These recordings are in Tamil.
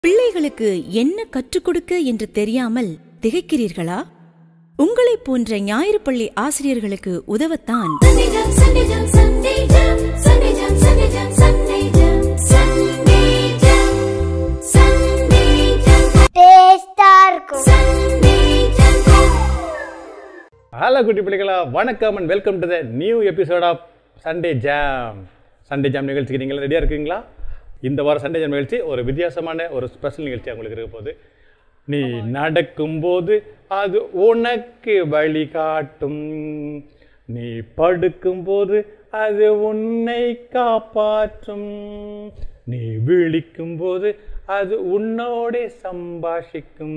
பிள்ளைகளுக்கு என்ன கற்றுக் கொடுக்க என்று தெரியாமல் திகைக்கிறீர்களா உங்களைப் போன்ற ஞாயிறு பள்ளி ஆசிரியர்களுக்கு உதவத்தான் Sunday jump, Sunday jump, Sunday jump, Sunday jump, Sunday jump, Sunday jump, Sunday jump, Sunday jump, டேஸ்டா இருக்கும் Sunday jump. ஹலோ குட்டி பிள்ளைகளா வணக்கம் and welcome to the new episode of Sunday jam Sunday jam நிகழ்ச்சிக்கு நீங்கள் ரெடியாக இருக்கீங்களா இந்த வாரம் சண்டே ஜாம் நிகழ்ச்சி ஒரு வித்தியாசமான ஒரு ஸ்பெஷல் நிகழ்ச்சி உங்களுக்கு இருக்க போகுது நீ நடக்கும்போது அது உனக்கு வழி காட்டும் நீ படுக்கும்போது அது உன்னை காப்பாற்றும் நீ விழிக்கும்போது அது உன்னோட சம்பாஷிக்கும்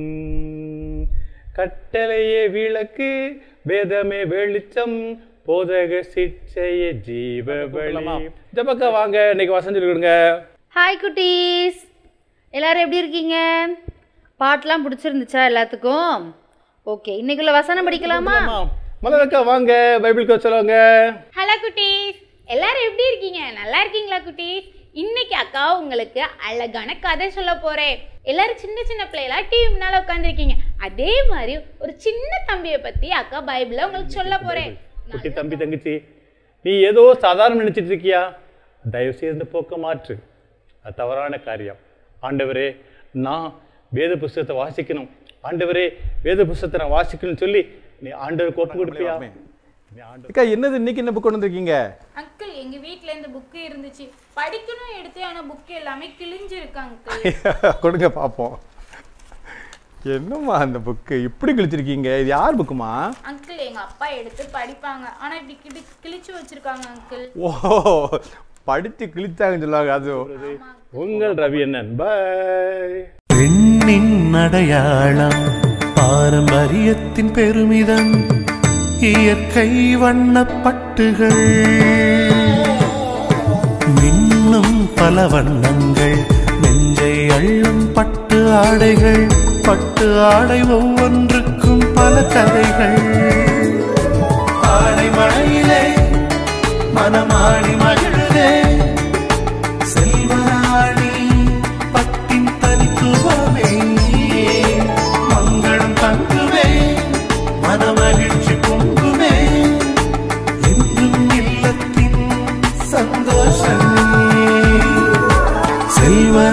கட்டளையே விளக்கு வேதமே வெளிச்சம் போதக சிற்சைய ஜீவ வழி ஜபக்கா வாங்க இன்னைக்கு வசந்தி கொடுங்க ஹாய் குட்டீஸ் எல்லாரும் எப்படி இருக்கீங்க பாட்டெலாம் பிடிச்சிருந்துச்சா எல்லாத்துக்கும் ஓகே இன்னைக்குள்ள வசனம் படிக்கலாமா மலரக்கா வாங்க பைபிள் கோச் சொல்லுவாங்க ஹலோ குட்டீஸ் எல்லாரும் எப்படி இருக்கீங்க நல்லா இருக்கீங்களா குட்டீஸ் இன்னைக்கு அக்கா உங்களுக்கு அழகான கதை சொல்ல போறேன் எல்லாரும் சின்ன சின்ன பிள்ளைகளா டிவி முன்னால உட்காந்துருக்கீங்க அதே மாதிரி ஒரு சின்ன தம்பியை பத்தி அக்கா பைபிள்ல உங்களுக்கு சொல்ல போறேன் குட்டி தம்பி தங்கச்சி நீ ஏதோ சாதாரண நினைச்சிட்டு இருக்கியா தயவு செய்து இந்த போக்க மாற்று அது தவறான காரியம் ஆண்டவரே நான் வேத புஸ்தகத்தை வாசிக்கணும் ஆண்டவரே வேத புஸ்தகத்தை நான் வாசிக்கணும்னு சொல்லி நீ ஆண்டவருக்கு ஒப்பு கொடுப்பியா நீ ஆண்டவர் அக்கா என்னது இன்னைக்கு என்ன புக் கொண்டு வந்திருக்கீங்க அங்கிள் எங்க வீட்ல இந்த புக்கு இருந்துச்சு படிக்கணும் எடுத்து ஆனா புக் எல்லாமே கிழிஞ்சிருக்கு அங்கிள் கொடுங்க பார்ப்போம் என்னம்மா அந்த புக்கு இப்படி கிழிச்சிருக்கீங்க இது யார் புக்குமா அங்கிள் எங்க அப்பா எடுத்து படிப்பாங்க ஆனா இப்படி கிழி கிழிச்சு வச்சிருக்காங்க அங்கிள் ஓ படித்து கிழிச்சாங்கன்னு சொல்லுவாங்க அது உங்கள் ரவி அண்ணன் பாய் பெண்ணின் அடையாளம் பாரம்பரியத்தின் பெருமிதம் இயற்கை வண்ணப்பட்டுகள் மின்னும் பல வண்ணங்கள் நெஞ்சை அள்ளும் பட்டு ஆடைகள் பட்டு ஆடை ஒவ்வொன்றுக்கும் பல கதைகள் ஆடை மழையிலே மனமாடி மகிழுதே செல்வராணி பட்டின் தனித்துவமே மங்களம் தங்குவே மனமகிழ்ச்சி பொங்குவே என்றும் இல்லத்தின் சந்தோஷமே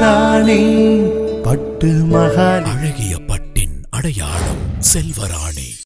செல்வராணி பட்டு மகால் அழகிய பட்டின் அடையாளம் செல்வராணி